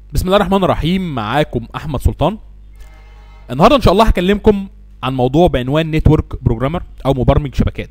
بسم الله الرحمن الرحيم معاكم احمد سلطان النهارده ان شاء الله هكلمكم عن موضوع بعنوان نتورك بروجرامر او مبرمج شبكات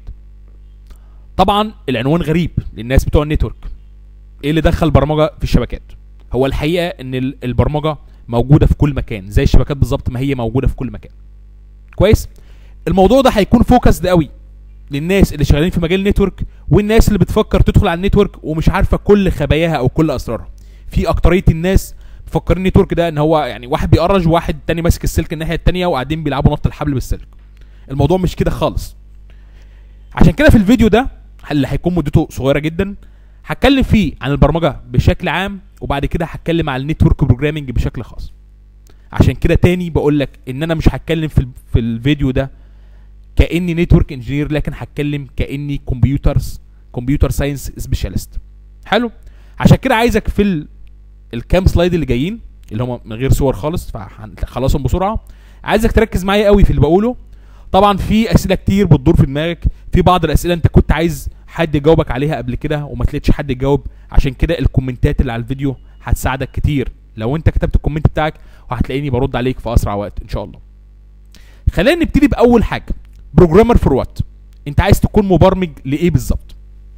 طبعا العنوان غريب للناس بتوع النتورك ايه اللي دخل برمجه في الشبكات هو الحقيقه ان ال- البرمجه موجوده في كل مكان زي الشبكات بالظبط ما هي موجوده في كل مكان كويس الموضوع ده هيكون فوكسد قوي للناس اللي شغالين في مجال النتورك والناس اللي بتفكر تدخل على النتورك ومش عارفه كل خباياها او كل اسرارها في اكتريه الناس مفكرين النتورك ده ان هو يعني واحد بيقرج وواحد تاني ماسك السلك الناحيه التانيه وقاعدين بيلعبوا نط الحبل بالسلك الموضوع مش كده خالص عشان كده في الفيديو ده اللي هيكون مدته صغيره جدا هتكلم فيه عن البرمجه بشكل عام وبعد كده هتكلم عن النتورك بروجرامنج بشكل خاص عشان كده تاني بقول لك ان انا مش هتكلم في ال- في الفيديو ده كاني نتورك انجينير لكن هتكلم كاني كمبيوترز كمبيوتر ساينس سبيشالست حلو عشان كده عايزك في ال... الكام سلايد اللي جايين اللي هم من غير صور خالص فهخلصهم بسرعه عايزك تركز معايا قوي في اللي بقوله طبعا في اسئله كتير بتدور في دماغك في بعض الاسئله انت كنت عايز حد يجاوبك عليها قبل كده وما تلاقيش حد يجاوب عشان كده الكومنتات اللي على الفيديو هتساعدك كتير لو انت كتبت الكومنت بتاعك وهتلاقيني برد عليك في اسرع وقت ان شاء الله خلينا نبتدي باول حاجه بروجرامر فور وات انت عايز تكون مبرمج لايه بالظبط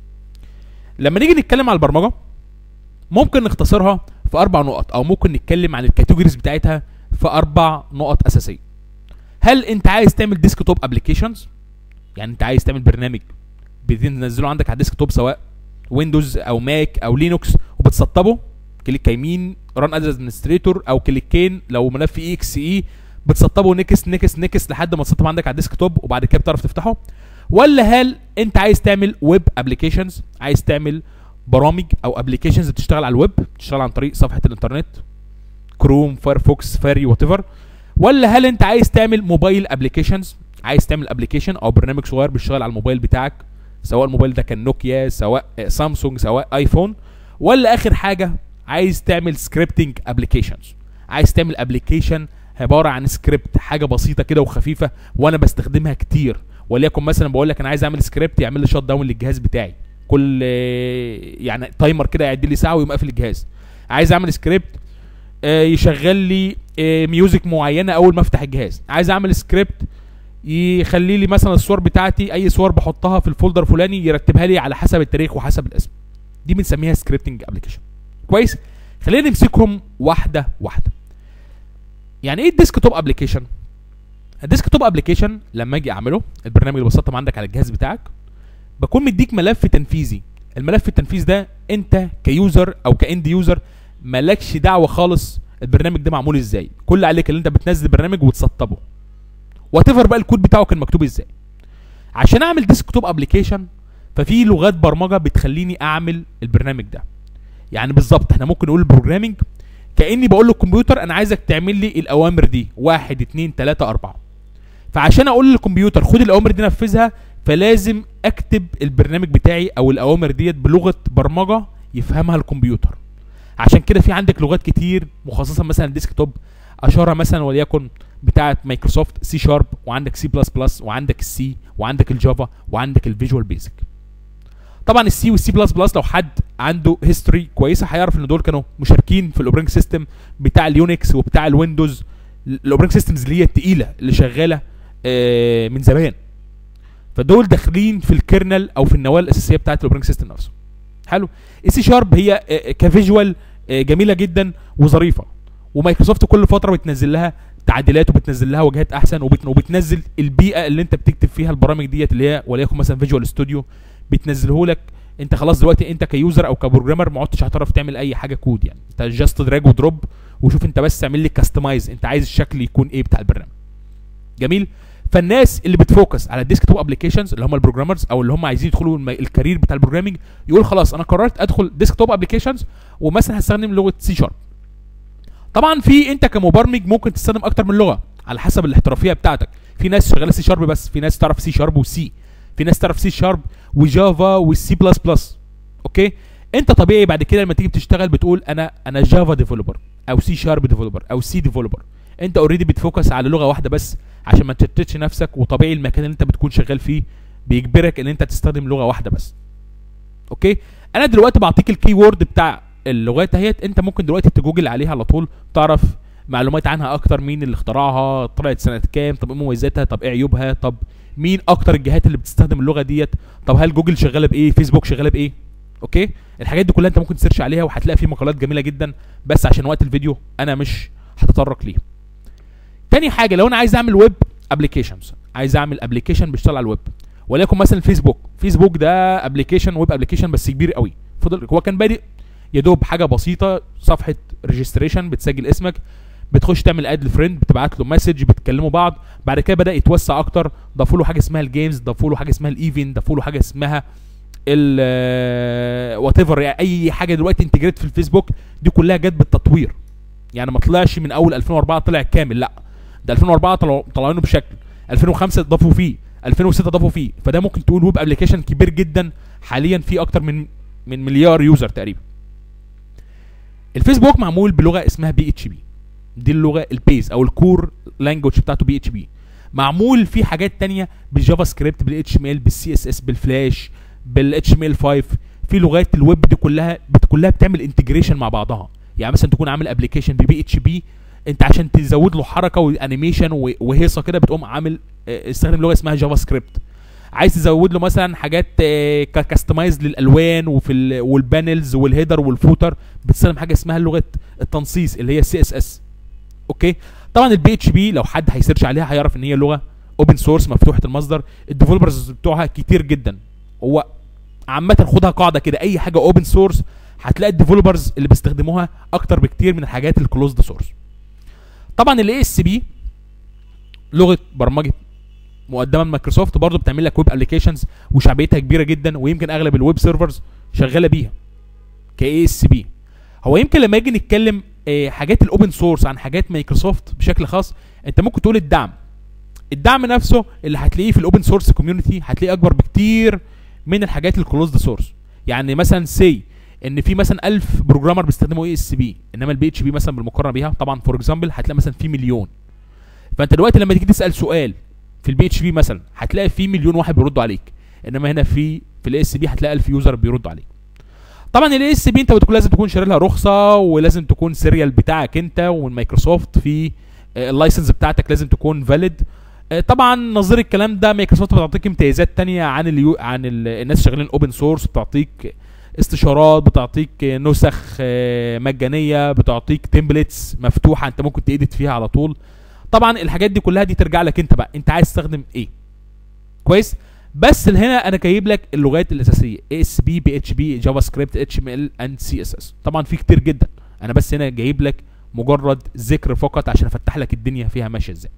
لما نيجي نتكلم على البرمجه ممكن نختصرها في اربع نقط او ممكن نتكلم عن الكاتيجوريز بتاعتها في اربع نقط اساسيه هل انت عايز تعمل ديسك توب ابلكيشنز يعني انت عايز تعمل برنامج بتنزله عندك على الديسك توب سواء ويندوز او ماك او لينوكس وبتسطبه كليك يمين ران از ادمنستريتور او كليكين لو ملف اي اكس اي بتسطبه نكس نكس نكس لحد ما تسطب عندك على الديسك توب وبعد كده بتعرف تفتحه ولا هل انت عايز تعمل ويب ابلكيشنز عايز تعمل برامج او ابلكيشنز بتشتغل على الويب بتشتغل عن طريق صفحه الانترنت كروم فايرفوكس فاري وات ايفر ولا هل انت عايز تعمل موبايل ابلكيشنز عايز تعمل ابلكيشن او برنامج صغير بيشتغل على الموبايل بتاعك سواء الموبايل ده كان نوكيا سواء آه، سامسونج سواء ايفون ولا اخر حاجه عايز تعمل سكريبتنج ابلكيشنز عايز تعمل ابلكيشن عباره عن سكريبت حاجه بسيطه كده وخفيفه وانا بستخدمها كتير وليكن مثلا بقول لك انا عايز اعمل سكريبت يعمل لي شات داون للجهاز بتاعي كل آه، يعني تايمر كده يعد لي ساعه ويقوم قافل الجهاز عايز اعمل سكريبت آه، يشغل لي آه، ميوزك معينه اول ما افتح الجهاز عايز اعمل سكريبت يخلي لي مثلا الصور بتاعتي اي صور بحطها في الفولدر فلاني يرتبها لي على حسب التاريخ وحسب الاسم دي بنسميها سكريبتنج ابلكيشن كويس خلينا نمسكهم واحده واحده يعني ايه الديسك توب ابلكيشن الديسك توب ابلكيشن لما اجي اعمله البرنامج اللي بسطم عندك على الجهاز بتاعك بكون مديك ملف تنفيذي الملف التنفيذ ده انت كيوزر او كاند يوزر مالكش دعوه خالص البرنامج ده معمول ازاي كل اللي عليك اللي انت بتنزل برنامج وتسطبه وات بقى الكود بتاعه كان مكتوب ازاي عشان اعمل ديسك توب ابلكيشن ففي لغات برمجه بتخليني اعمل البرنامج ده يعني بالظبط احنا ممكن نقول البروجرامنج كاني بقول للكمبيوتر انا عايزك تعمل لي الاوامر دي واحد اتنين تلاته اربعه فعشان اقول للكمبيوتر خد الاوامر دي نفذها فلازم اكتب البرنامج بتاعي او الاوامر ديت بلغه برمجه يفهمها الكمبيوتر عشان كده في عندك لغات كتير مخصصه مثلا الديسك توب اشهرها مثلا وليكن بتاعه مايكروسوفت سي شارب وعندك سي بلس بلس وعندك السي وعندك الجافا وعندك الفيجوال بيزك طبعا السي والسي بلس بلس لو حد عنده هيستوري كويسه هيعرف ان دول كانوا مشاركين في الاوبرينج سيستم بتاع اليونكس وبتاع الويندوز الاوبرينج سيستمز اللي هي التقيله اللي شغاله آه، من زمان فدول داخلين في الكيرنل او في النواه الاساسيه بتاعه الاوبرينج سيستم نفسه حلو السي شارب هي آه، كفيجوال آه، جميله جدا وظريفه ومايكروسوفت كل فتره بتنزل لها تعديلات وبتنزل لها واجهات احسن وبت- وبتنزل البيئه اللي انت بتكتب فيها البرامج ديت اللي هي وليكن مثلا فيجوال ستوديو بتنزله لك انت خلاص دلوقتي انت كيوزر او كبروجرامر ما عدتش هتعرف تعمل اي حاجه كود يعني انت جاست دراج ودروب وشوف انت بس اعمل لي كاستمايز انت عايز الشكل يكون ايه بتاع البرنامج جميل فالناس اللي بتفوكس على الديسك توب ابلكيشنز اللي هم البروجرامرز او اللي هم عايزين يدخلوا الم- الكارير بتاع البروجرامنج يقول خلاص انا قررت ادخل ديسك توب ابلكيشنز ومثلا هستخدم لغه سي شارب طبعا في انت كمبرمج ممكن تستخدم اكتر من لغه على حسب الاحترافيه بتاعتك في ناس شغاله سي شارب بس في ناس تعرف سي شارب وسي في ناس تعرف سي شارب وجافا والسي بلس بلس اوكي انت طبيعي بعد كده لما تيجي بتشتغل بتقول انا انا جافا ديفلوبر او سي شارب ديفلوبر او سي ديفلوبر انت اوريدي بتفوكس على لغه واحده بس عشان ما تشتتش نفسك وطبيعي المكان اللي انت بتكون شغال فيه بيجبرك ان انت تستخدم لغه واحده بس اوكي انا دلوقتي بعطيك الكي وورد بتاع اللغات اهيت انت ممكن دلوقتي تجوجل عليها على طول تعرف معلومات عنها اكتر مين اللي اخترعها طلعت سنه كام طب ايه مميزاتها طب ايه عيوبها طب مين اكتر الجهات اللي بتستخدم اللغه ديت طب هل جوجل شغاله بايه فيسبوك شغاله بايه اوكي الحاجات دي كلها انت ممكن تسيرش عليها وهتلاقي في مقالات جميله جدا بس عشان وقت الفيديو انا مش هتطرق ليه تاني حاجه لو انا عايز اعمل ويب ابلكيشنز عايز اعمل ابلكيشن بيشتغل على الويب وليكن مثلا فيسبوك فيسبوك ده ابلكيشن ويب ابلكيشن بس كبير قوي فضل هو كان بادئ يا دوب حاجه بسيطه صفحه ريجستريشن بتسجل اسمك بتخش تعمل اد لفريند بتبعت له مسج بتكلموا بعض بعد كده بدا يتوسع اكتر ضافوا له حاجه اسمها الجيمز ضافوا له حاجه اسمها الايفنت ضافوا له حاجه اسمها ال وات ايفر يعني اي حاجه دلوقتي انتجريت في الفيسبوك دي كلها جت بالتطوير يعني ما طلعش من اول 2004 طلع كامل لا ده 2004 طلعوا طلعينه بشكل 2005 ضافوا فيه 2006 ضافوا فيه فده ممكن تقول ويب ابلكيشن كبير جدا حاليا فيه اكتر من من مليار يوزر تقريبا الفيسبوك معمول بلغه اسمها بي اتش بي دي اللغه البيز او الكور لانجوج بتاعته بي اتش بي معمول فيه حاجات تانية بالجافا سكريبت بالاتش ام ال بالسي اس اس بالفلاش بالاتش ام ال 5 في لغات الويب دي كلها بت كلها بتعمل انتجريشن مع بعضها يعني مثلا تكون عامل ابلكيشن ببي اتش بي انت عشان تزود له حركه وانيميشن وهيصه كده بتقوم عامل اه، استخدم لغه اسمها جافا سكريبت عايز تزود له مثلا حاجات كاستمايز للالوان وفي ال- والبانلز والهيدر والفوتر بتستخدم حاجه اسمها لغه التنصيص اللي هي السي اس اس اوكي طبعا البي اتش بي لو حد هيسيرش عليها هيعرف ان هي لغه اوبن سورس مفتوحه المصدر الديفلوبرز بتوعها كتير جدا هو عامه خدها قاعده كده اي حاجه اوبن سورس هتلاقي الديفلوبرز اللي بيستخدموها اكتر بكتير من الحاجات الكلوزد سورس طبعا الاي اس بي لغه برمجه مقدمه من مايكروسوفت برضه بتعمل لك ويب ابلكيشنز وشعبيتها كبيره جدا ويمكن اغلب الويب سيرفرز شغاله بيها كاي اس بي هو يمكن لما يجي نتكلم آه، حاجات الاوبن سورس عن حاجات مايكروسوفت بشكل خاص انت ممكن تقول الدعم الدعم نفسه اللي هتلاقيه في الاوبن سورس كوميونتي هتلاقيه اكبر بكتير من الحاجات الكلوزد سورس يعني مثلا سي ان في مثلا 1000 بروجرامر بيستخدموا اي اس بي انما البي اتش بي مثلا بالمقارنه بيها طبعا فور اكزامبل هتلاقي مثلا في مليون فانت دلوقتي لما تيجي تسال سؤال في البي اتش بي مثلا هتلاقي في مليون واحد بيردوا عليك انما هنا في في الاي اس بي هتلاقي 1000 يوزر بيردوا عليك طبعا الاي اس بي انت بتكون لازم تكون شاري لها رخصه ولازم تكون سيريال بتاعك انت ومن مايكروسوفت في آه، اللايسنس بتاعتك لازم تكون فاليد طبعا نظير الكلام ده مايكروسوفت بتعطيك امتيازات تانية عن اليو عن ال- الناس شغالين اوبن سورس بتعطيك استشارات بتعطيك نسخ آه، مجانيه بتعطيك تمبلتس مفتوحه انت ممكن تيديت فيها على طول طبعا الحاجات دي كلها دي ترجع لك انت بقى انت عايز تستخدم ايه كويس بس هنا انا جايب لك اللغات الاساسيه اس بي بي اتش بي جافا سكريبت اتش ام ال اند سي اس اس طبعا في كتير جدا انا بس هنا جايب لك مجرد ذكر فقط عشان افتح لك الدنيا فيها ماشيه ازاي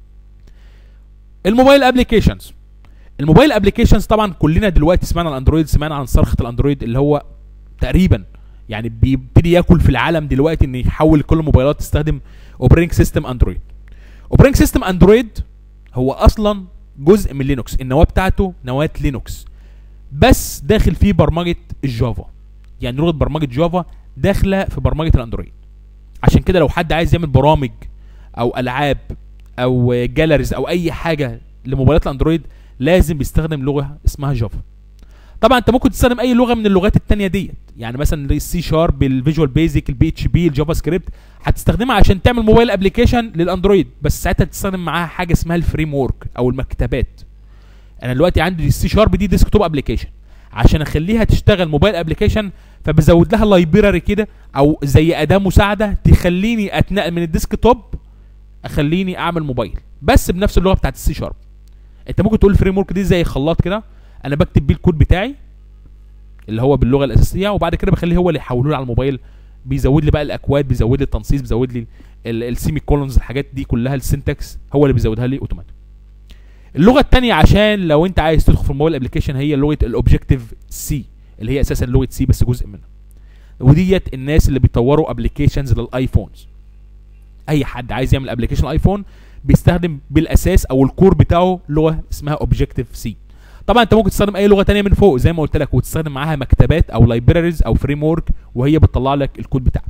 الموبايل ابلكيشنز الموبايل ابلكيشنز طبعا كلنا دلوقتي سمعنا عن الاندرويد سمعنا عن صرخه الاندرويد اللي هو تقريبا يعني بيبتدي ياكل في العالم دلوقتي ان يحول كل الموبايلات تستخدم اوبرينج سيستم اندرويد اوبرينج سيستم اندرويد هو اصلا جزء من لينوكس النواه بتاعته نواه لينوكس بس داخل فيه برمجه الجافا يعني لغه برمجه جافا داخله في برمجه الاندرويد عشان كده لو حد عايز يعمل برامج او العاب او جاليريز او اي حاجه لموبايلات الاندرويد لازم بيستخدم لغه اسمها جافا طبعا انت ممكن تستخدم اي لغه من اللغات التانية ديت يعني مثلا السي شارب الفيجوال بيزك البي اتش بي الجافا سكريبت هتستخدمها عشان تعمل موبايل ابلكيشن للاندرويد بس ساعتها تستخدم معاها حاجه اسمها الفريم ورك او المكتبات انا دلوقتي عندي السي شارب دي ديسكتوب ابلكيشن عشان اخليها تشتغل موبايل ابلكيشن فبزود لها لايبراري كده او زي اداه مساعده تخليني اتنقل من الديسكتوب اخليني اعمل موبايل بس بنفس اللغه بتاعت السي شارب انت ممكن تقول الفريم ورك دي زي خلاط كده انا بكتب بيه الكود بتاعي اللي هو باللغه الاساسيه وبعد كده بخليه هو اللي يحوله لي على الموبايل بيزود لي بقى الاكواد بيزود لي التنصيص بيزود لي السيمي كولونز الحاجات دي كلها السنتكس هو اللي بيزودها لي اوتوماتيك اللغه الثانيه عشان لو انت عايز تدخل في الموبايل ابلكيشن هي لغه الاوبجكتيف سي اللي هي اساسا لغه سي بس جزء منها وديت الناس اللي بيطوروا ابلكيشنز للايفونز اي حد عايز يعمل ابلكيشن ايفون بيستخدم بالاساس او الكور بتاعه لغه اسمها اوبجكتيف سي طبعا انت ممكن تستخدم اي لغه تانية من فوق زي ما قلت لك وتستخدم معاها مكتبات او لايبراريز او فريم ورك وهي بتطلع لك الكود بتاعك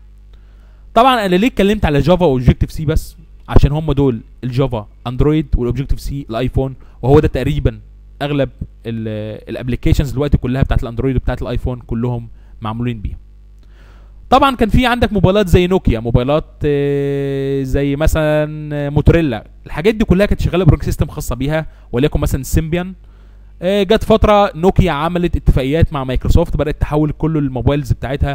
طبعا انا ليه اتكلمت على جافا واوبجكتيف سي بس عشان هم دول الجافا اندرويد والاوبجكتيف سي الايفون وهو ده تقريبا اغلب الابلكيشنز دلوقتي كلها بتاعت الاندرويد وبتاعت الايفون كلهم معمولين بيها طبعا كان في عندك موبايلات زي نوكيا موبايلات آه، زي مثلا موتوريلا الحاجات دي كلها كانت شغاله بروج سيستم خاصه بيها وليكن مثلا سيمبيان آه، جت فتره نوكيا عملت اتفاقيات مع مايكروسوفت بدات تحول كل الموبايلز بتاعتها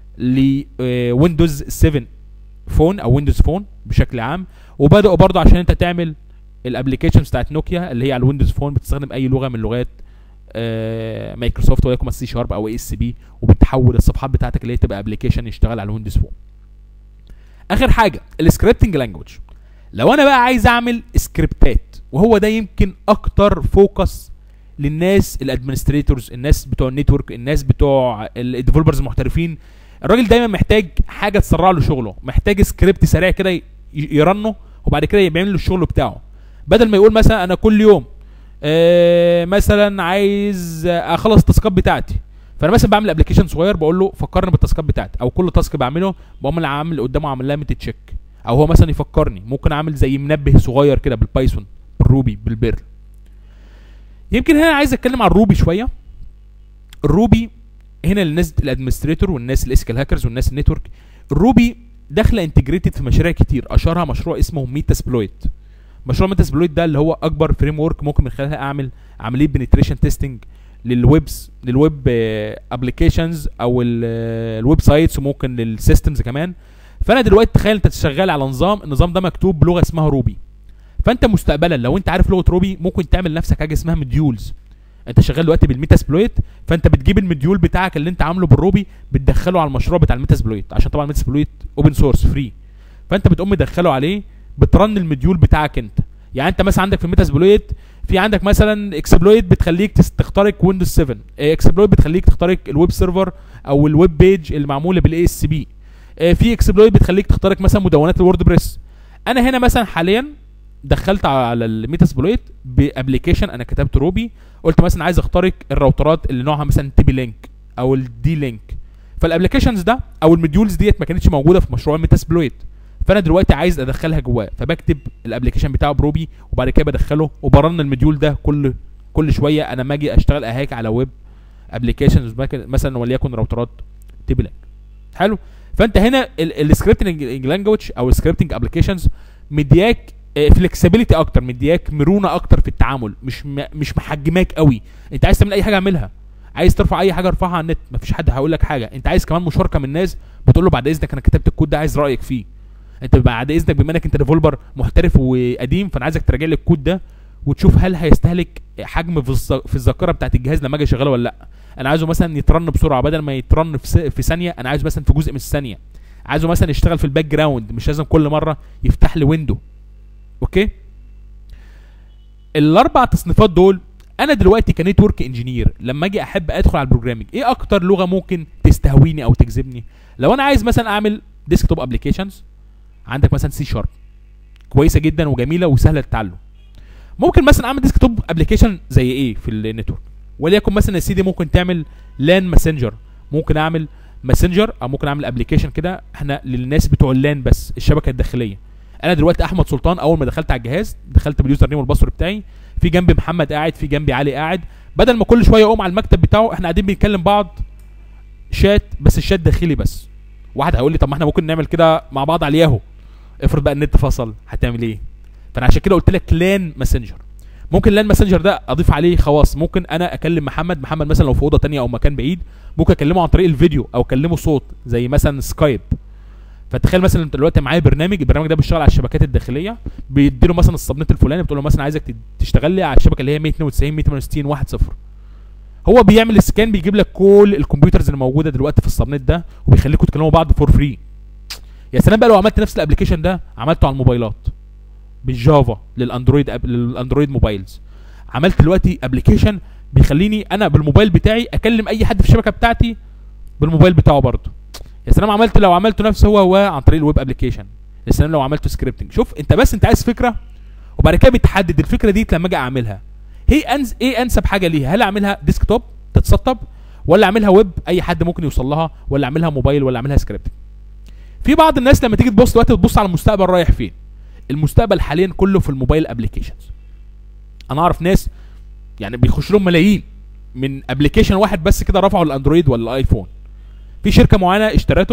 لويندوز 7 فون او ويندوز فون بشكل عام وبداوا برضه عشان انت تعمل الابلكيشنز بتاعت نوكيا اللي هي على الويندوز فون بتستخدم اي لغه من لغات آه، مايكروسوفت وليكن سي شارب او اي اس بي وبتحول الصفحات بتاعتك اللي هي تبقى ابلكيشن يشتغل على الويندوز فون اخر حاجه السكريبتنج لانجوج لو انا بقى عايز اعمل سكريبتات وهو ده يمكن اكتر فوكس للناس الادمنستريتورز الناس بتوع النتورك الناس بتوع الديفلوبرز المحترفين الراجل دايما محتاج حاجه تسرع له شغله محتاج سكريبت سريع كده ي- يرنه وبعد كده يعمل له الشغل بتاعه بدل ما يقول مثلا انا كل يوم آه، مثلا عايز اخلص التاسكات بتاعتي فانا مثلا بعمل ابلكيشن صغير بقول له فكرني بالتاسكات بتاعتي او كل تاسك بعمله بقوم أنا عامل قدامه عامل لها ميت تشيك او هو مثلا يفكرني ممكن اعمل زي منبه صغير كده بالبايثون بالروبي بالبيرل يمكن هنا عايز اتكلم عن الروبي شويه الروبي هنا للناس الادمنستريتور والناس الاسكال هاكرز والناس النتورك الروبي داخله انتجريتد في مشاريع كتير اشهرها مشروع اسمه ميتا سبلويت مشروع ميتا سبلويت ده اللي هو اكبر فريم ورك ممكن من خلالها اعمل عمليه بنتريشن تيستنج للويبس للويب ابلكيشنز او الويب سايتس وممكن للسيستمز كمان فانا دلوقتي تخيل انت شغال على نظام النظام ده مكتوب بلغه اسمها روبي فانت مستقبلا لو انت عارف لغه روبي ممكن تعمل نفسك حاجه اسمها مديولز انت شغال دلوقتي بالميتا سبلويت فانت بتجيب المديول بتاعك اللي انت عامله بالروبي بتدخله على المشروع بتاع الميتا سبلويت عشان طبعا الميتا سبلويت اوبن سورس فري فانت بتقوم مدخله عليه بترن المديول بتاعك انت يعني انت مثلا عندك في الميتا سبلويت في عندك مثلا اكسبلويت بتخليك تس- تخترق ويندوز 7 اكسبلويت بتخليك تخترق الويب سيرفر او الويب بيج اللي معموله بالاي اس بي في اكسبلويت بتخليك تخترق مثلا مدونات الووردبريس انا هنا مثلا حاليا دخلت على الميتا سبلويت بابلكيشن انا كتبت روبي قلت مثلا عايز اخترق الراوترات اللي نوعها مثلا تي بي لينك او الدي لينك فالابلكيشنز ده او المديولز ديت ما كانتش موجوده في مشروع ميتا سبلويت فانا دلوقتي عايز ادخلها جواه فبكتب الابلكيشن بتاعه بروبي وبعد كده بدخله وبرن المديول ده كل كل شويه انا ما اجي اشتغل اهاك على ويب ابلكيشنز مثلا وليكن راوترات تي بي لينك حلو فانت هنا السكريبتنج لانجوج او السكريبتنج ابلكيشنز مدياك فلكسبيليتي اكتر مدياك مرونه اكتر في التعامل مش م- مش محجماك قوي انت عايز تعمل اي حاجه اعملها عايز ترفع اي حاجه ارفعها على النت مفيش حد هيقول لك حاجه انت عايز كمان مشاركه من الناس بتقول له بعد اذنك انا كتبت الكود ده عايز رايك فيه انت بعد اذنك بما انك انت ديفلوبر محترف وقديم فانا عايزك تراجع لي الكود ده وتشوف هل هيستهلك حجم في الذ- في الذاكره بتاعت الجهاز لما اجي اشغله ولا لا انا عايزه مثلا يترن بسرعه بدل ما يترن في, س... في ثانيه انا عايز مثلا في جزء من الثانيه عايزه مثلا يشتغل في الباك جراوند مش لازم كل مره يفتح لي ويندو اوكي الاربع تصنيفات دول انا دلوقتي كنتورك انجينير لما اجي احب ادخل على البروجرامينج ايه اكتر لغه ممكن تستهويني او تجذبني لو انا عايز مثلا اعمل ديسكتوب ابلكيشنز عندك مثلا سي شارب كويسه جدا وجميله وسهله التعلم ممكن مثلا اعمل ديسكتوب ابلكيشن زي ايه في النتورك وليكن مثلا يا سيدي ممكن تعمل لان ماسنجر ممكن اعمل ماسنجر او ممكن اعمل ابلكيشن كده احنا للناس بتوع اللان بس الشبكه الداخليه انا دلوقتي احمد سلطان اول ما دخلت على الجهاز دخلت باليوزر نيم والباسورد بتاعي في جنبي محمد قاعد في جنبي علي قاعد بدل ما كل شويه اقوم على المكتب بتاعه احنا قاعدين بنتكلم بعض شات بس الشات داخلي بس واحد هيقول لي طب ما احنا ممكن نعمل كده مع بعض على الياهو افرض بقى النت فصل هتعمل ايه فانا عشان كده قلت لك لان ماسنجر ممكن لان ماسنجر ده اضيف عليه خواص ممكن انا اكلم محمد محمد مثلا لو في اوضه تانية او مكان بعيد ممكن اكلمه عن طريق الفيديو او اكلمه صوت زي مثلا سكايب فتخيل مثلا انت دلوقتي معايا برنامج البرنامج ده بيشتغل على الشبكات الداخليه بيديله مثلا السبنت الفلاني بتقول له مثلا عايزك تد- تشتغل لي على الشبكه اللي هي 192 168 1 0 هو بيعمل سكان بيجيب لك كل الكمبيوترز اللي موجوده دلوقتي في السبنت ده وبيخليكم تكلموا بعض فور فري يا سلام بقى لو عملت نفس الابلكيشن ده عملته على الموبايلات بالجافا للاندرويد أب... للاندرويد موبايلز عملت دلوقتي ابلكيشن بيخليني انا بالموبايل بتاعي اكلم اي حد في الشبكه بتاعتي بالموبايل بتاعه برضه يا سلام عملت لو عملته نفسه هو هو عن طريق الويب ابلكيشن يا سلام لو عملته سكريبتنج شوف انت بس انت عايز فكره وبعد كده بتحدد الفكره دي لما اجي اعملها هي أنز... ايه انسب حاجه ليها هل اعملها ديسكتوب تتسطب ولا اعملها ويب اي حد ممكن يوصل لها ولا اعملها موبايل ولا اعملها سكريبتنج في بعض الناس لما تيجي تبص دلوقتي بتبص على المستقبل رايح فين المستقبل حاليا كله في الموبايل ابلكيشنز انا اعرف ناس يعني بيخش لهم ملايين من ابلكيشن واحد بس كده رفعه الاندرويد ولا الايفون في شركه معينه اشترته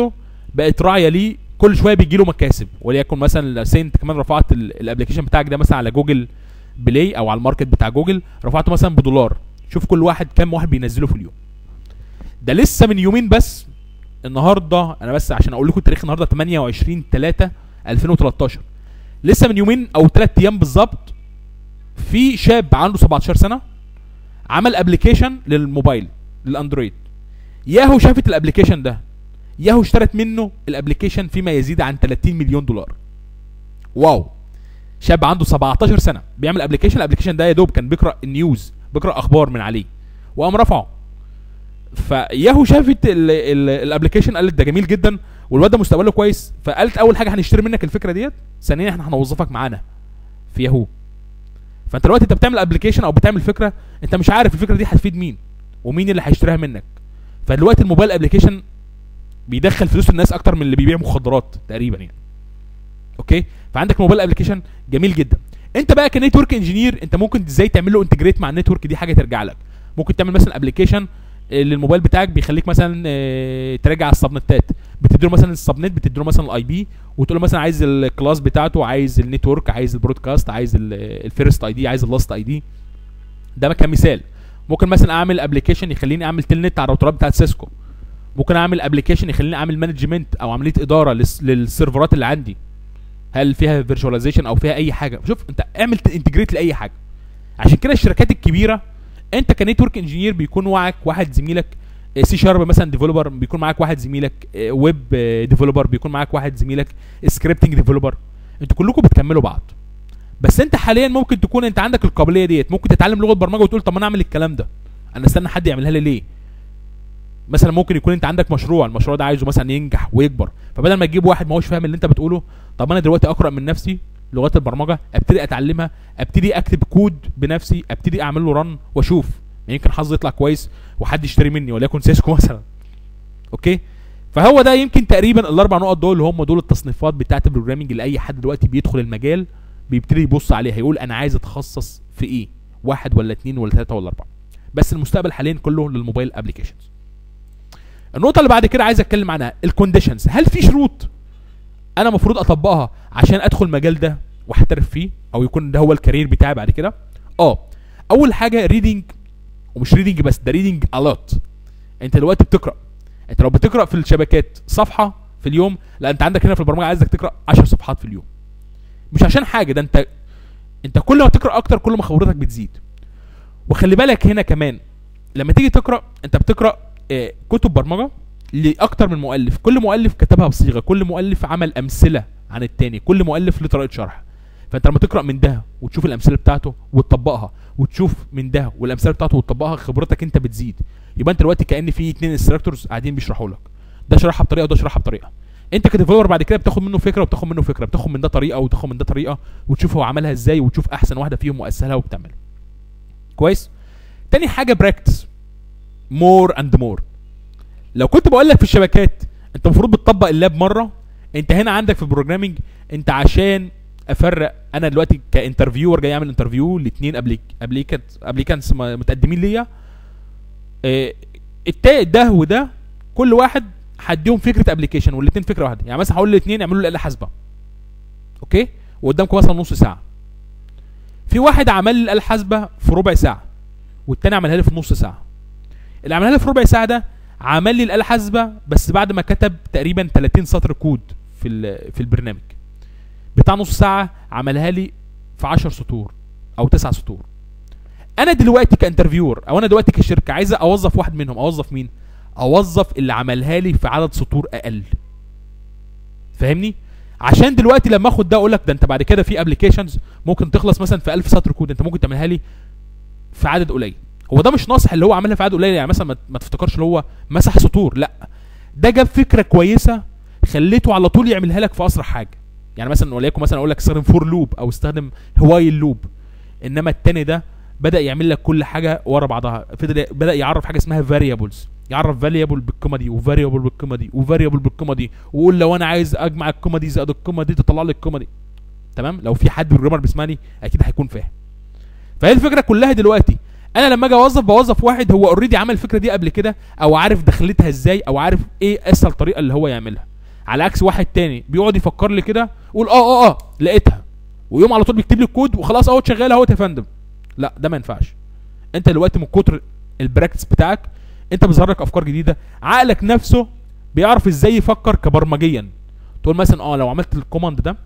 بقت راعيه ليه كل شويه بيجي له مكاسب وليكن مثلا سي انت كمان رفعت الابلكيشن بتاعك ده مثلا على جوجل بلاي او على الماركت بتاع جوجل رفعته مثلا بدولار شوف كل واحد كام واحد بينزله في اليوم ده لسه من يومين بس النهارده انا بس عشان اقول لكم التاريخ النهارده 28 3 2013 لسه من يومين او ثلاث ايام بالظبط في شاب عنده 17 سنه عمل ابلكيشن للموبايل للاندرويد ياهو شافت الابلكيشن ده ياهو اشترت منه الابلكيشن فيما يزيد عن 30 مليون دولار واو شاب عنده 17 سنه بيعمل ابلكيشن الابلكيشن ده يا دوب كان بيقرا النيوز بيقرا اخبار من عليه وقام رفعه فياهو شافت الابلكيشن قالت ده جميل جدا والواد ده مستقبله كويس فقالت اول حاجه هنشتري منك الفكره ديت ثانيا احنا هنوظفك معانا في ياهو فانت دلوقتي انت بتعمل ابلكيشن او بتعمل فكره انت مش عارف الفكره دي هتفيد مين ومين اللي هيشتريها منك فدلوقتي الموبايل ابلكيشن بيدخل فلوس الناس اكتر من اللي بيبيع مخدرات تقريبا يعني اوكي فعندك موبايل ابلكيشن جميل جدا انت بقى كنتورك انجينير انت ممكن ازاي تعمل له انتجريت مع النتورك دي حاجه ترجع لك ممكن تعمل مثلا ابلكيشن للموبايل بتاعك بيخليك مثلا اه تراجع السبنتات بتديله مثلا السبنت بتديله مثلا الاي بي وتقول له مثلا عايز الكلاس بتاعته عايز النتورك عايز البرودكاست عايز الفيرست اي دي عايز اللاست اي دي ده كمثال ممكن مثلا اعمل ابلكيشن يخليني اعمل تلنت على الراوترات بتاعت سيسكو ممكن اعمل ابلكيشن يخليني اعمل مانجمنت او عمليه اداره للسيرفرات اللي عندي هل فيها فيرتشواليزيشن او فيها اي حاجه شوف انت اعمل انتجريت لاي حاجه عشان كده الشركات الكبيره انت كنتورك انجينير بيكون معاك واحد زميلك سي شارب مثلا ديفلوبر بيكون معاك واحد زميلك ويب ديفلوبر بيكون معاك واحد زميلك سكريبتنج ديفلوبر انتوا كلكم بتكملوا بعض بس انت حاليا ممكن تكون انت عندك القابليه ديت ممكن تتعلم لغه برمجه وتقول طب ما انا اعمل الكلام ده انا استنى حد يعملها لي ليه مثلا ممكن يكون انت عندك مشروع المشروع ده عايزه مثلا ينجح ويكبر فبدل ما تجيب واحد ما هوش فاهم اللي انت بتقوله طب انا دلوقتي اقرا من نفسي لغات البرمجه ابتدي اتعلمها ابتدي اكتب كود بنفسي ابتدي اعمل له رن واشوف يمكن حظي يطلع كويس وحد يشتري مني وليكن سيسكو مثلا اوكي فهو ده يمكن تقريبا الاربع نقط دول هم دول التصنيفات بتاعه البروجرامنج اللي اي حد دلوقتي بيدخل المجال بيبتدي يبص عليها يقول انا عايز اتخصص في ايه واحد ولا اتنين ولا تلاته ولا اربعه بس المستقبل حاليا كله للموبايل ابلكيشنز النقطه اللي بعد كده عايز اتكلم عنها الكونديشنز هل في شروط انا المفروض اطبقها عشان ادخل المجال ده واحترف فيه او يكون ده هو الكارير بتاعي بعد كده اه اول حاجه ريدنج ومش ريدنج بس ده ريدنج الوت انت دلوقتي بتقرا انت لو بتقرا في الشبكات صفحه في اليوم لا انت عندك هنا في البرمجه عايزك تقرا 10 صفحات في اليوم مش عشان حاجه ده انت انت كل ما تقرا اكتر كل ما خبرتك بتزيد وخلي بالك هنا كمان لما تيجي تقرا انت بتقرا اه كتب برمجه لاكتر من مؤلف كل مؤلف كتبها بصيغه كل مؤلف عمل امثله عن التاني كل مؤلف له طريقه شرح فانت لما تقرا من ده وتشوف الامثله بتاعته وتطبقها وتشوف من ده والامثله بتاعته وتطبقها خبرتك انت بتزيد يبقى انت دلوقتي كان في اتنين انستراكتورز قاعدين بيشرحوا لك ده شرحها بطريقه وده شرحها بطريقه انت كديفلوبر بعد كده بتاخد منه فكره وبتاخد منه فكره بتاخد من ده طريقه وتاخد من ده طريقه وتشوف هو عملها ازاي وتشوف احسن واحده فيهم واسهلها وبتعملها كويس تاني حاجه براكتس مور اند مور لو كنت بقول لك في الشبكات انت المفروض بتطبق اللاب مره انت هنا عندك في البروجرامنج انت عشان افرق انا دلوقتي كانترفيور جاي اعمل انترفيو لاثنين ابليك ابليكانت ابليكانتس متقدمين ليا اه ده وده كل واحد هديهم فكره ابلكيشن والاثنين فكره واحده يعني مثلا هقول للاثنين اعملوا لي الاله حاسبه اوكي وقدامكم مثلا نص ساعه في واحد عمل لي الاله الحاسبه في ربع ساعه والتاني عملها لي في نص ساعه اللي عملها لي في ربع ساعه ده عمل لي الاله الحاسبه بس بعد ما كتب تقريبا 30 سطر كود في في البرنامج بتاع نص ساعه عملها لي في 10 سطور او 9 سطور انا دلوقتي كانترفيور او انا دلوقتي كشركه عايز اوظف واحد منهم اوظف مين اوظف اللي عملها لي في عدد سطور اقل فاهمني عشان دلوقتي لما اخد ده اقول لك ده انت بعد كده في ابلكيشنز ممكن تخلص مثلا في 1000 سطر كود انت ممكن تعملها لي في عدد قليل هو ده مش ناصح اللي هو عملها في عدد قليل يعني مثلا ما تفتكرش اللي هو مسح سطور لا ده جاب فكره كويسه خليته على طول يعملها لك في اسرع حاجه يعني مثلا وليكن مثلا اقول لك استخدم فور لوب او استخدم هوايل لوب انما التاني ده بدا يعمل لك كل حاجه ورا بعضها فضل بدا يعرف حاجه اسمها فاريبلز يعرف فاريبل بالقيمه دي وفاريبل بالقيمه دي وفاريبل بالقيمه دي ويقول لو انا عايز اجمع القيمه دي زائد القيمه دي تطلع لي القيمه دي تمام لو في حد بروجرامر بيسمعني اكيد هيكون فاهم فهي الفكره كلها دلوقتي انا لما اجي اوظف بوظف واحد هو اوريدي عمل الفكره دي قبل كده او عارف دخلتها ازاي او عارف ايه اسهل طريقه اللي هو يعملها على عكس واحد تاني بيقعد يفكر لي كده يقول اه اه اه لقيتها ويقوم على طول بيكتب لي الكود وخلاص اهو شغال اهوت يا فندم لا ده ما ينفعش انت دلوقتي من كتر البراكتس بتاعك انت بيظهر لك افكار جديده عقلك نفسه بيعرف ازاي يفكر كبرمجيا تقول مثلا اه لو عملت الكوماند ده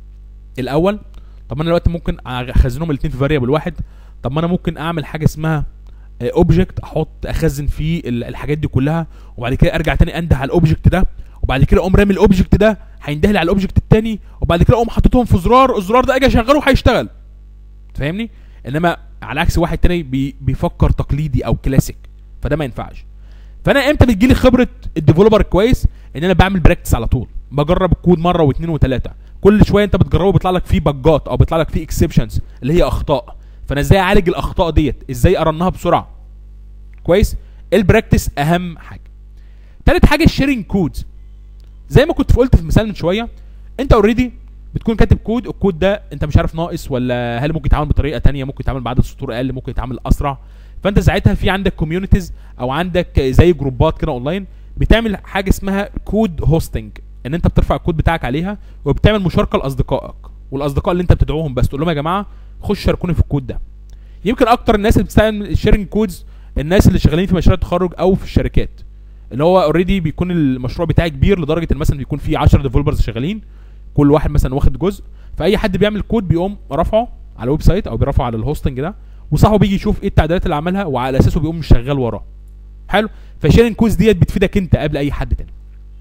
الاول طب ما انا دلوقتي ممكن اخزنهم الاثنين في فاريبل واحد طب ما انا ممكن اعمل حاجه اسمها اوبجكت احط اخزن فيه ال- الحاجات دي كلها وبعد كده ارجع تاني انده على الاوبجكت ده وبعد كده اقوم رامي الاوبجكت ده هينده لي على الاوبجكت التاني وبعد كده اقوم حاططهم في زرار الزرار ده اجي اشغله هيشتغل فاهمني انما على عكس واحد تاني بي بيفكر تقليدي او كلاسيك فده ما ينفعش فانا امتى بتجيلي خبره الديفلوبر كويس ان انا بعمل براكتس على طول بجرب الكود مره واثنين وثلاثه كل شويه انت بتجربه بيطلع لك فيه بجات او بيطلع لك فيه اكسبشنز اللي هي اخطاء فانا ازاي اعالج الاخطاء ديت ازاي ارنها بسرعه كويس البراكتس اهم حاجه تالت حاجه الشيرنج كودز زي ما كنت قلت في مثال من شويه انت اوريدي بتكون كاتب كود الكود ده انت مش عارف ناقص ولا هل ممكن يتعامل بطريقه تانية ممكن يتعامل بعدد سطور اقل ممكن يتعامل اسرع فانت ساعتها في عندك كوميونيتيز او عندك زي جروبات كده اونلاين بتعمل حاجه اسمها كود هوستنج ان انت بترفع الكود بتاعك عليها وبتعمل مشاركه لاصدقائك والاصدقاء اللي انت بتدعوهم بس تقول لهم يا جماعه خش شاركوني في الكود ده يمكن اكتر الناس اللي بتستعمل الشيرنج كودز الناس اللي شغالين في مشاريع التخرج او في الشركات اللي هو اوريدي بيكون المشروع بتاعي كبير لدرجه ان مثلا بيكون في 10 ديفلوبرز شغالين كل واحد مثلا واخد جزء فاي حد بيعمل كود بيقوم رافعه على الويب سايت او بيرفعه على الهوستنج ده وصاحبه بيجي يشوف ايه التعديلات اللي عملها وعلى اساسه بيقوم شغال وراه حلو فشيرنج كودز ديت بتفيدك انت قبل اي حد تاني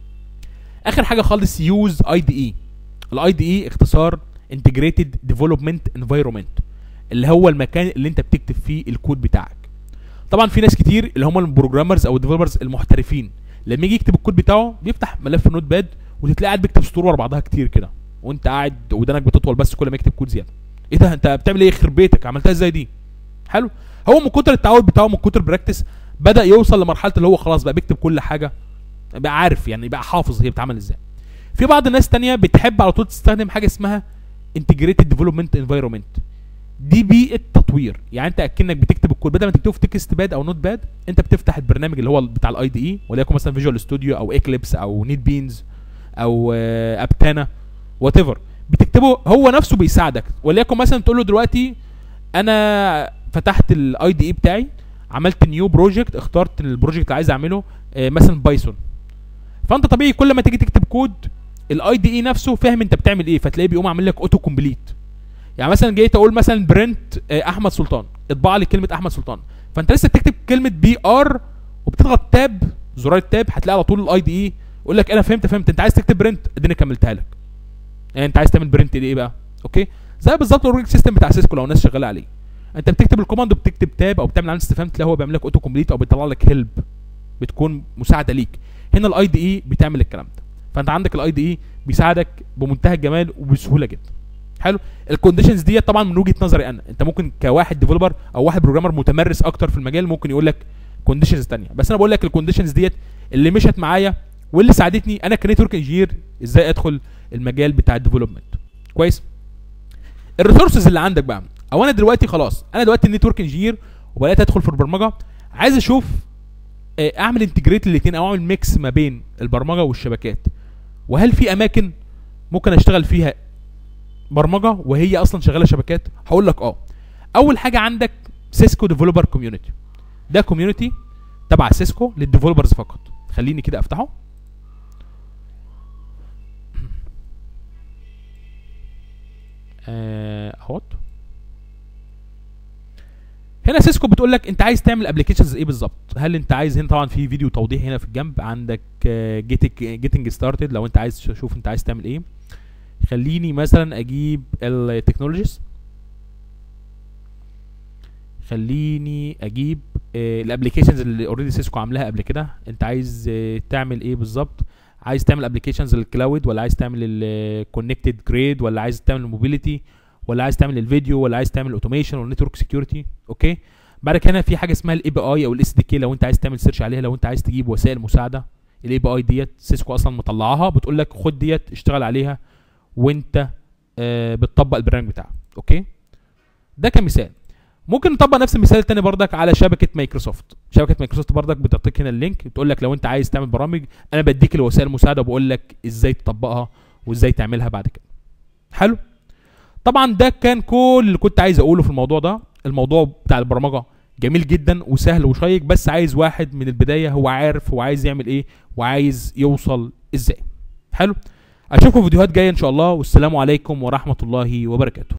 اخر حاجه خالص يوز اي دي اي الاي دي اي اختصار انتجريتد ديفلوبمنت انفايرمنت اللي هو المكان اللي انت بتكتب فيه الكود بتاعك طبعا في ناس كتير اللي هم البروجرامرز او الديفلوبرز المحترفين لما يجي يكتب الكود بتاعه بيفتح ملف نوت باد وتتلاقي قاعد بيكتب سطور ورا بعضها كتير كده وانت قاعد ودانك بتطول بس كل ما يكتب كود زياده ايه ده انت بتعمل ايه يخرب بيتك عملتها ازاي دي حلو هو من كتر التعود بتاعه من كتر براكتس بدا يوصل لمرحله اللي هو خلاص بقى بيكتب كل حاجه بقى عارف يعني بقى حافظ هي بتتعمل ازاي في بعض الناس تانية بتحب على طول تستخدم حاجه اسمها انتجريتد ديفلوبمنت انفايرمنت دي بيئه تطوير يعني انت اكنك بتكتب الكود بدل ما تكتبه في تكست باد او نوت باد انت بتفتح البرنامج اللي هو بتاع الاي دي اي وليكن مثلا فيجوال ستوديو او اكليبس او نيت بينز او آه، ابتانا وات ايفر بتكتبه هو نفسه بيساعدك وليكن مثلا تقول له دلوقتي انا فتحت الاي دي اي بتاعي عملت نيو بروجكت اخترت البروجكت اللي عايز اعمله آه، مثلا بايثون فانت طبيعي كل ما تيجي تكتب كود الاي دي اي نفسه فاهم انت بتعمل ايه فتلاقيه بيقوم عامل لك اوتو كومبليت يعني مثلا جيت اقول مثلا برنت احمد سلطان اطبع لي كلمه احمد سلطان فانت لسه بتكتب كلمه بي ار وبتضغط تاب زرار التاب هتلاقي على طول الاي دي اي يقول لك انا فهمت فهمت انت عايز تكتب برنت اديني كملتها لك يعني انت عايز تعمل برنت دي ايه بقى اوكي زي بالظبط الاوريك سيستم بتاع سيسكو لو الناس شغاله عليه انت بتكتب الكوماند وبتكتب تاب او بتعمل علامه استفهام تلاقي هو بيعمل لك اوتو كومبليت او بيطلع لك هيلب بتكون مساعده ليك هنا الاي دي اي بتعمل الكلام ده فانت عندك الاي دي اي بيساعدك بمنتهى الجمال وبسهوله جدا حلو الكونديشنز ديت طبعا من وجهه نظري انا انت ممكن كواحد ديفلوبر او واحد بروجرامر متمرس اكتر في المجال ممكن يقول لك كونديشنز تانية بس انا بقول لك الكونديشنز ديت اللي مشت معايا واللي ساعدتني انا كنتورك انجينير ازاي ادخل المجال بتاع الديفلوبمنت كويس الريسورسز اللي عندك بقى او انا دلوقتي خلاص انا دلوقتي نتورك انجينير وبدات ادخل في البرمجه عايز اشوف آه، اعمل انتجريت الاثنين او اعمل ميكس ما بين البرمجه والشبكات وهل في اماكن ممكن اشتغل فيها برمجه وهي اصلا شغاله شبكات هقول لك اه اول حاجه عندك سيسكو ديفلوبر كوميونتي ده كوميونتي تبع سيسكو للديفلوبرز فقط خليني كده افتحه آه، اهوت هنا سيسكو بتقول لك انت عايز تعمل ابلكيشنز ايه بالظبط هل انت عايز هنا طبعا في فيديو توضيح هنا في الجنب عندك جيتنج ستارتد لو انت عايز تشوف انت عايز تعمل ايه خليني مثلا اجيب التكنولوجيز خليني اجيب الابلكيشنز اللي اوريدي سيسكو عاملاها قبل كده انت عايز آه، تعمل ايه بالظبط عايز تعمل ابلكيشنز للكلاود ولا عايز تعمل الكونكتد جريد ولا عايز تعمل الموبيليتي ولا عايز تعمل الفيديو ولا عايز تعمل اوتوميشن ولا نتورك سكيورتي اوكي بعد كده هنا في حاجه اسمها الاي بي اي او الاس دي كي لو انت عايز تعمل سيرش عليها لو انت عايز تجيب وسائل مساعده الاي بي اي ديت سيسكو اصلا مطلعاها بتقول لك خد ديت اشتغل عليها وانت آه بتطبق البرنامج بتاعك اوكي ده كمثال ممكن نطبق نفس المثال التاني بردك على شبكه مايكروسوفت شبكه مايكروسوفت بردك بتعطيك هنا اللينك بتقول لك لو انت عايز تعمل برامج انا بديك الوسائل المساعده وبقول لك ازاي تطبقها وازاي تعملها بعد كده حلو طبعا ده كان كل اللي كنت عايز اقوله في الموضوع ده الموضوع بتاع البرمجه جميل جدا وسهل وشيق بس عايز واحد من البدايه هو عارف هو عايز يعمل ايه وعايز يوصل ازاي حلو اشوفكم في فيديوهات جايه ان شاء الله والسلام عليكم ورحمه الله وبركاته